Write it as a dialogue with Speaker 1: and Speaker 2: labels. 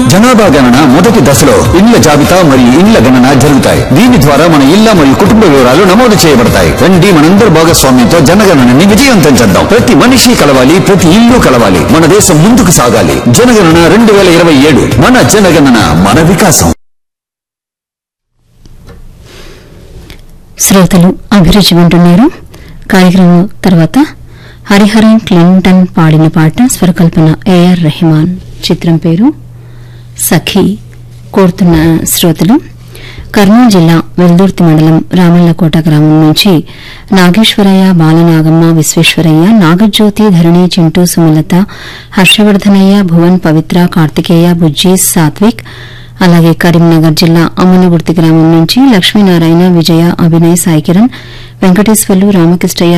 Speaker 1: జనాభా గణన మొదటి దశలో ఇండ్ల జాబితా మరియు ఇండ్ల గణన జరుగుతాయి దీని ద్వారా మన ఇళ్ల మరియు కుటుంబ వివరాలు నమోదు చేయబడతాయి రండి మనందరి భాగస్వామ్యంతో జనగణనని విజయవంతం చేద్దాం ప్రతి మనిషి కలవాలి ప్రతి ఇల్లు కలవాలి మన దేశం ముందుకు సాగాలి జనగణన రెండు వేల ఇరవై ఏడు మన జనగణన మన వికాసం
Speaker 2: శ్రోతలు అభిరుచి వింటున్నారు కార్యక్రమం తర్వాత హరిహరన్ క్లింటన్ పాడిన పాట స్వరకల్పన ఏఆర్ రెహమాన్ చిత్రం పేరు సఖీ కోరుతున్న శ్రోతలు కర్నూలు జిల్లా వెల్దుర్తి మండలం రామల్లకోట గ్రామం నుంచి నాగేశ్వరయ్య బాలనాగమ్మ విశ్వేశ్వరయ్య నాగజ్యోతి ధరణి చింటూ సుమలత హర్షవర్ధనయ్య భువన్ పవిత్ర కార్తికేయ బుజ్జి సాత్విక్ అలాగే కరీంనగర్ జిల్లా అమ్మనగుర్తి గ్రామం నుంచి లక్ష్మీనారాయణ విజయ అభినయ్ సాయికిరణ్ వెంకటేశ్వర్లు రామకృష్ణయ్య